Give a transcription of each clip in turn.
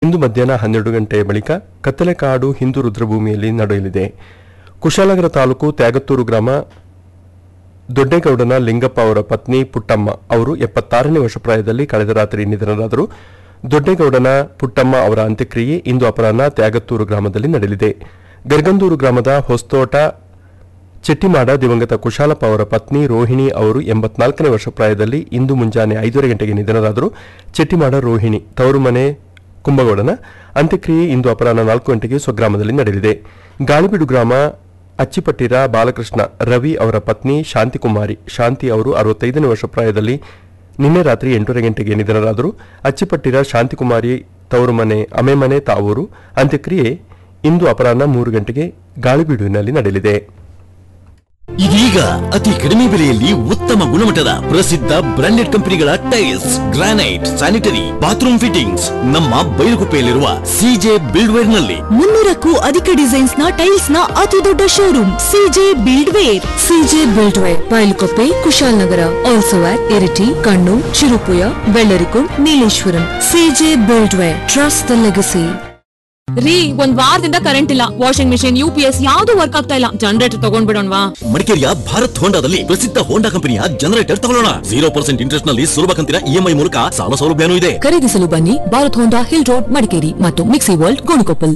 ಇಂದು ಮಧ್ಯಾಹ್ನ ಹನ್ನೆರಡು ಗಂಟೆಯ ಬಳಿಕ ಕತ್ತಲೆಕಾಡು ಹಿಂದೂ ರುದ್ರಭೂಮಿಯಲ್ಲಿ ನಡೆಯಲಿದೆ ಕುಶಾಲನಗರ ತಾಲೂಕು ತ್ಯಾಗತ್ತೂರು ಗ್ರಾಮ ದೊಡ್ಡೇಗೌಡನ ಲಿಂಗಪ್ಪ ಅವರ ಪತ್ನಿ ಪುಟ್ಟಮ್ಮ ಅವರು ಎಪ್ಪತ್ತಾರನೇ ವರ್ಷ ಪ್ರಾಯದಲ್ಲಿ ಕಳೆದ ರಾತ್ರಿ ನಿಧನರಾದರು ದೊಡ್ಡೇಗೌಡನ ಪುಟ್ಟಮ್ಮ ಅವರ ಅಂತ್ಯಕ್ರಿಯೆ ಇಂದು ಅಪರಾಹ್ನ ತ್ಯಾಗತ್ತೂರು ಗ್ರಾಮದಲ್ಲಿ ನಡೆಯಲಿದೆ ಗರ್ಗಂದೂರು ಗ್ರಾಮದ ಹೊಸ್ತೋಟ ಚೆಟ್ಟಿಮಾಡ ದಿವಂಗತ ಕುಶಾಲಪ್ಪ ಅವರ ಪತ್ನಿ ರೋಹಿಣಿ ಅವರು ಎಂಬತ್ನಾಲ್ಕನೇ ವರ್ಷ ಪ್ರಾಯದಲ್ಲಿ ಇಂದು ಮುಂಜಾನೆ ಐದೂವರೆ ಗಂಟೆಗೆ ನಿಧನರಾದರು ಚೆಟ್ಟಿಮಾಡ ರೋಹಿಣಿ ತವರು ಮನೆ ಕುಂಭಗೌಡನ ಅಂತ್ಯಕ್ರಿಯೆ ಇಂದು ಅಪರಾಹ್ನ ನಾಲ್ಕು ಗಂಟೆಗೆ ಸ್ವಗ್ರಾಮದಲ್ಲಿ ನಡೆಯಲಿದೆ ಗಾಳಿಬೀಡು ಗ್ರಾಮ ಅಚ್ಚಿಪಟ್ಟಿರ ಬಾಲಕೃಷ್ಣ ರವಿ ಅವರ ಪತ್ನಿ ಶಾಂತಿಕುಮಾರಿ ಶಾಂತಿ ಅವರು ಅರವತ್ತೈದನೇ ವರ್ಷ ಪ್ರಾಯದಲ್ಲಿ ನಿನ್ನೆ ರಾತ್ರಿ ಎಂಟೂವರೆ ಗಂಟೆಗೆ ನಿಧನರಾದರು ಅಚ್ಚಿಪಟ್ಟಿರ ಶಾಂತಿಕುಮಾರಿ ತವರು ಮನೆ ಅಮೆಮನೆ ತಾವೂರು ಅಂತ್ಯಕ್ರಿಯೆ ಇಂದು ಅಪರಾಹ್ನ ಮೂರು ಗಂಟೆಗೆ ಗಾಳಿಬೀಡಿನಲ್ಲಿ ನಡೆಯಲಿದೆ ಇದೀಗ ಅತಿ ಕಡಿಮೆ ಬೆಲೆಯಲ್ಲಿ ಉತ್ತಮ ಗುಣಮಟ್ಟದ ಪ್ರಸಿದ್ಧ ಬ್ರಾಂಡೆಡ್ ಕಂಪನಿಗಳ tiles granite sanitary bathroom fittings ನಮ್ಮ ಬೈಲುಗುಪ್ಪೆಯಲ್ಲಿರುವ ಸಿಜೆ ಬಿಲ್ಡ್ವೇರ್ ನಲ್ಲಿ ಮುನ್ನೂರಕ್ಕೂ ಅಧಿಕ ಡಿಸೈನ್ಸ್ ನ ಟೈಲ್ಸ್ ನ ಅತಿ ದೊಡ್ಡ showroom CJ buildware CJ buildware Bylakuppe Kushalnagar also at Iritty Kannur Cherupuzha Vellarikundu Nileshwaram CJ buildware trust the legacy ರೀ ಒಂದ್ ವಾರದಿಂದ ಕರೆಂಟ್ ಇಲ್ಲ washing machine U P S ಯಾವ್ದು ವರ್ಕ್ ಆಗ್ತಾ ಇಲ್ಲ ಜನರೇಟರ್ ತಗೊಂಡ್ಬಿಡೋಣವಾ ಮಡಿಕೇರಿಯ ಭಾರತ್ ಹೋಂಡಾದಲ್ಲಿ ಪ್ರಸಿದ್ಧ ಹೋಂಡಾ ಕಂಪನಿಯ ಜನರೇಟರ್ ತಗೊಳ್ಳೋಣ ಜೀರೋ ಪರ್ಸೆಂಟ್ ಇಂಟ್ರೆಸ್ಟ್ ನಲ್ಲಿ ಸುಲಭ ಕಂತಿನ ಇಎಂಐ ಮೂಲಕ ಸಾಲ ಸೌಲಭ್ಯನೂ ಇದೆ ಖರೀದಿಸಲು ಬನ್ನಿ Bharat Honda hill road Madikeri ಮತ್ತು mixie world Gonikoppal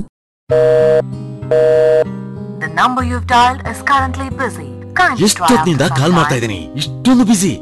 The number you've dialed is currently busy. Kindly try ಎಷ್ಟೊತ್ತಿನಿಂದ after ಕಾಲ್ some ಮಾಡ್ತಾ time. ಇದ್ದೀನಿ ಇಷ್ಟೊಂದು ಬಿಸಿ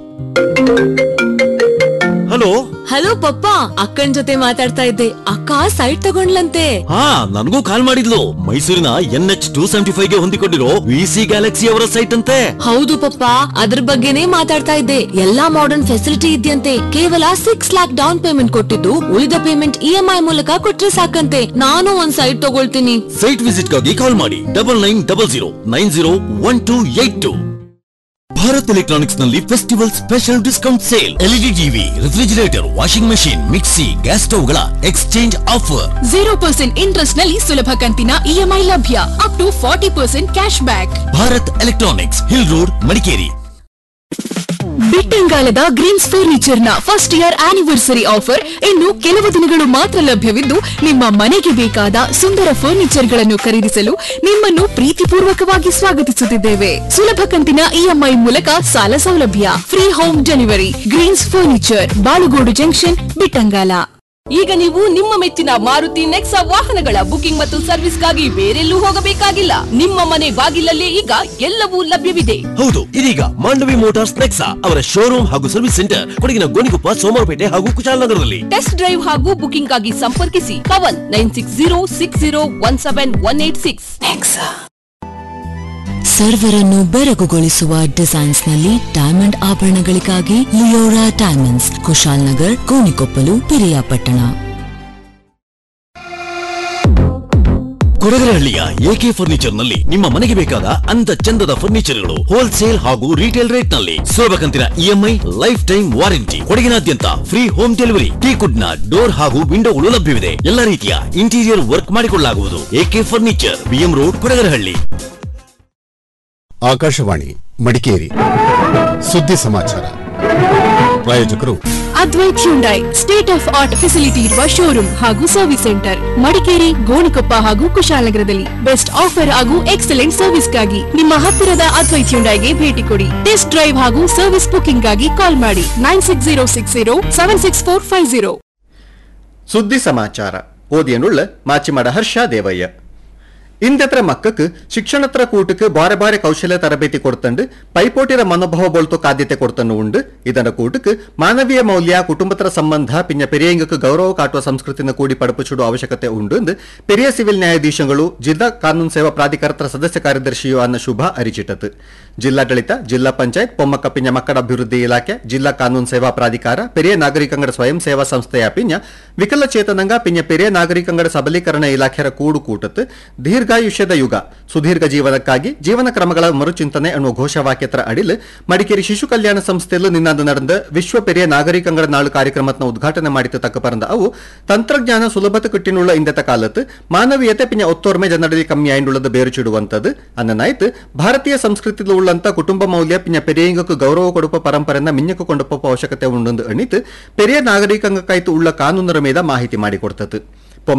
ಹಲೋ ಹಲೋ ಪಪ್ಪ ಅಕ್ಕನ್ ಜೊತೆ ಮಾತಾಡ್ತಾ ಇದ್ದೆ ಅಕ್ಕ ಸೈಟ್ ತಗೊಂಡ್ಲಂತೆ ಹಾ ನನಗೂ ಕಾಲ್ ಮಾಡಿದ್ಲು ಮೈಸೂರಿನ N H two seventy five ಗೆ ಹೊಂದಿಕೊಂಡಿರೋ ವಿ ಸಿ ಗ್ಯಾಲಕ್ಸಿ ಅವರ ಸೈಟ್ ಅಂತೆ ಹೌದು ಪಪ್ಪ ಅದ್ರ ಬಗ್ಗೆನೇ ಮಾತಾಡ್ತಾ ಇದ್ದೆ ಎಲ್ಲಾ ಮಾಡರ್ನ್ ಫೆಸಿಲಿಟಿ ಇದೆಯಂತೆ ಕೇವಲ ಸಿಕ್ಸ್ ಲ್ಯಾಕ್ ಡೌನ್ ಪೇಮೆಂಟ್ ಕೊಟ್ಟಿದ್ದು ಉಳಿದ ಪೇಮೆಂಟ್ ಇ ಎಂ ಐ ಮೂಲಕ ಕೊಟ್ರೆ ಸಾಕಂತೆ ನಾನು ಒಂದ್ ಸೈಟ್ ತಗೊಳ್ತೀನಿ ಸೈಟ್ ವಿಸಿಟ್ ಗಾಗಿ ಕಾಲ್ ಮಾಡಿ double nine double zero nine zero one two eight two Bharat electronics ನಲ್ಲಿ festival special discount sale LED TV refrigerator washing machine mixie gas ಸ್ಟವ್ಗಳ exchange offer zero percent interest ನಲ್ಲಿ ಸುಲಭ ಕಂತಿನ EMI ಲಭ್ಯ up to forty percent cash back Bharat electronics hill road Madikeri ಬಿಟ್ಟಂಗಾಲದ greens furniture ನ first year anniversary offer ಇನ್ನು ಕೆಲವು ದಿನಗಳು ಮಾತ್ರ ಲಭ್ಯವಿದ್ದು ನಿಮ್ಮ ಮನೆಗೆ ಬೇಕಾದ ಸುಂದರ ಫರ್ನಿಚರ್ ಗಳನ್ನು ಖರೀದಿಸಲು ನಿಮ್ಮನ್ನು ಪ್ರೀತಿಪೂರ್ವಕವಾಗಿ ಸ್ವಾಗತಿಸುತ್ತಿದ್ದೇವೆ ಸುಲಭ ಕಂತಿನ ಇಎಂಐ ಮೂಲಕ ಸಾಲ ಸೌಲಭ್ಯ free home delivery greens furniture Balugodu junction Bittangala ಈಗ ನೀವು ನಿಮ್ಮ ಮೆಚ್ಚಿನ ಮಾರುತಿ ನೆಕ್ಸಾ ವಾಹನಗಳ ಬುಕಿಂಗ್ ಮತ್ತು ಸರ್ವಿಸ್ಗಾಗಿ ಬೇರೆಲ್ಲೂ ಹೋಗಬೇಕಾಗಿಲ್ಲ ನಿಮ್ಮ ಮನೆ ಬಾಗಿಲಲ್ಲೇ ಈಗ ಎಲ್ಲವೂ ಲಭ್ಯವಿದೆ ಹೌದು ಇದೀಗ ಮಾಂಡವಿ ಮೋಟಾರ್ಸ್ ನೆಕ್ಸಾ ಅವರ ಶೋರೂಮ್ ಹಾಗೂ ಸರ್ವಿಸ್ ಸೆಂಟರ್ ಕೊಡಗಿನ ಗೋಣಿಕೊಪ್ಪ ಸೋಮವಾರಪೇಟೆ ಹಾಗೂ ಕುಶಾಲನಗರದಲ್ಲಿ ಟೆಸ್ಟ್ ಡ್ರೈವ್ ಹಾಗೂ ಬುಕಿಂಗ್ ಆಗಿ ಸಂಪರ್ಕಿಸಿ ಕವನ್ nine six zero six zero one seven one eight six ಸರ್ವರನ್ನು ಬೆರಗುಗೊಳಿಸುವ ಡಿಸೈನ್ಸ್ ನಲ್ಲಿ ಡೈಮಂಡ್ ಆಭರಣಗಳಿಗಾಗಿ Leora diamonds Kushalnagar Gonikoppal Periyapatna ಕೊಡಗರಹಳ್ಳಿಯ ಎಕೆ ಫರ್ನಿಚರ್ ನಲ್ಲಿ ನಿಮ್ಮ ಮನೆಗೆ ಬೇಕಾದ ಅಂದ ಚಂದದ ಫರ್ನಿಚರ್ಗಳು ಹೋಲ್ಸೇಲ್ ಹಾಗೂ ರಿಟೇಲ್ ರೇಟ್ ನಲ್ಲಿ ಸುಲಭ ಕಂತಿನ ಇಎಂಐ ಲೈಫ್ ಟೈಮ್ ವಾರಂಟಿ ಕೊಡಗಿನಾದ್ಯಂತ ಫ್ರೀ ಹೋಮ್ ಡೆಲಿವರಿ ಟೀಕುಡ್ ನ ಡೋರ್ ಹಾಗೂ ವಿಂಡೋಗಳು ಲಭ್ಯವಿದೆ ಎಲ್ಲ ರೀತಿಯ ಇಂಟೀರಿಯರ್ ವರ್ಕ್ ಮಾಡಿಕೊಳ್ಳಲಾಗುವುದು A K furniture BM road Kodagarahalli Akashvani Madikeri ಸುದ್ದಿ ಸಮಾಚಾರ ಪ್ರಾಯೋಜಕರು Advaith Hyundai state of art facility ಇರುವ ಶೋರೂಮ್ ಹಾಗೂ ಸರ್ವಿಸ್ ಸೆಂಟರ್ ಮಡಿಕೇರಿ ಗೋಣಿಕೊಪ್ಪ ಹಾಗೂ ಕುಶಾಲನಗರದಲ್ಲಿ ಬೆಸ್ಟ್ ಆಫರ್ ಹಾಗೂ ಎಕ್ಸಲೆಂಟ್ ಸರ್ವಿಸ್ಗಾಗಿ ನಿಮ್ಮ ಹತ್ತಿರದ ಅದ್ವೈತ್ ಹ್ಯುಂಡೈಗೆ ಭೇಟಿ ಕೊಡಿ ಟೆಸ್ಟ್ ಡ್ರೈವ್ ಹಾಗೂ ಸರ್ವಿಸ್ ಬುಕಿಂಗ್ ಗಾಗಿ ಕಾಲ್ ಮಾಡಿ nine six zero six zero seven six four five zero ಸುದ್ದಿ ಸಮಾಚಾರ ಓದಿಯನುಳ್ಳ ಮಾಚಿಮಡ ಹರ್ಷ ದೇವಯ್ಯ ಇಂದೆತ್ರ ಮಕ್ಕಕ್ಕೆ ಶಿಕ್ಷಣತ್ರ ಕೂಟಕ್ಕೆ ಬಾರೆ ಬಾರೆ ಕೌಶಲ್ಯ ತರಬೇತಿ ಕೊಡ್ತಂಡು ಪೈಪೋಟಿರ ಮನೋಭಾವ ಬೋಳ್ತು ಕಾದ್ಯತೆ ಕೊಡ್ತನ್ನು ಉಂಡು ಇದನ್ನ ಕೂಟಕ್ಕೆ ಮಾನವೀಯ ಮೌಲ್ಯ ಕುಟುಂಬತ್ರ ಸಂಬಂಧ ಪಿನ್ನ ಪೆರಿಯಂಗಕ್ಕೆ ಗೌರವ ಕಾಟುವ ಸಂಸ್ಕೃತಿನ ಕೂಡಿ ಪಡಪುಚುಡುವ ಅವಶ್ಯಕತೆ ಉಂಡು ಎಂದು ಪೆರಿಯ ಸಿವಿಲ್ ನ್ಯಾಯಾಧೀಶಗಳು ಜಿಲ್ಲಾ ಕಾನೂನು ಸೇವಾ ಪ್ರಾಧಿಕಾರತ್ರ ಸದಸ್ಯ ಕಾರ್ಯದರ್ಶಿಯು ಅನ್ನ ಶುಭ ಅರಿಚಿಟತು ಜಿಲ್ಲಾಡಳಿತ ಜಿಲ್ಲಾ ಪಂಚಾಯತ್ ಪೊಮ್ಮಕ್ಕ ಪಿಂಜ ಮಕ್ಕಳ ಅಭಿವೃದ್ಧಿ ಇಲಾಖೆ ಜಿಲ್ಲಾ ಕಾನೂನು ಸೇವಾ ಪ್ರಾಧಿಕಾರ ಪೆರಿಯ ನಾಗರಿಕಂಗಡ ಸ್ವಯಂ ಸೇವಾ ಸಂಸ್ಥೆಯ ಪಿಂಜ ವಿಕಲಚೇತನಂಗ ಪಿಂಜ ಪೆರಿಯ ನಾಗರಿಕಂಗಡ ಸಬಲೀಕರಣ ಇಲಾಖೆಯ ಕೂಡು ಕೂಟತ್ ದೀರ್ಘಾಯುಷ್ಯದ ಯುಗ ಸುದೀರ್ಘ ಜೀವನಕ್ಕಾಗಿ ಜೀವನ ಕ್ರಮಗಳ ಮರುಚಿಂತನೆ ಅನ್ನುವ ಘೋಷವಾಕ್ಯತ್ರ ಅಡಿಲ್ ಮಡಿಕೇರಿ ಶಿಶು ಕಲ್ಯಾಣ ಸಂಸ್ಥೆಯಲ್ಲೂ ನಿನ್ನಂದು ನಡೆದ ವಿಶ್ವ ಪೆರಿಯ ನಾಗರಿಕಂಗಡ ನಾಳು ಕಾರ್ಯಕ್ರಮತ್ನ ಉದ್ಘಾಟನೆ ಮಾಡಿತು ತಕ್ಕ ಪರಂದ ಅವು ತಂತ್ರಜ್ಞಾನ ಸುಲಭತೆ ಕಟ್ಟಿನುಳ್ಳ ಇಂದತ ಕಾಲತ್ ಮಾನವೀಯತೆ ಪಿಂಜ ಒತ್ತೋರ್ಮೆ ಜನರಲ್ಲಿ ಕಮ್ಮಿ ಆಯಿಂಡುಳ್ಳದ ಬೇರುಚಿಡುವಂತದ್ದು ಅನ್ನನಾಯ್ತು ಭಾರತೀಯ ಸಂಸ್ಕೃತಿಲು ಉಳ್ಳಂತ ಕುಟುಂಬ ಮೌಲ್ಯ ಪಿಂಜ ಪೆರಿಯಂಗಕ್ಕೂ ಗೌರವ ಕೊಡುಪ ಪರಂಪರೆನ ಮಿನ್ನಕು ಕೊಂಡಪ್ಪ ಅವಶ್ಯಕತೆ ಉಂಡೊಂದು ಅಣಿತು ಪೆರಿಯ ನಾಗರಿಕಂಗಕ್ಕಾಯ್ತು ಉಳ್ಳ ಕಾನೂನರ ಮೇದ ಮಾಹಿತಿ ಮಾಡಿಕೊಡ್ತದ್ದು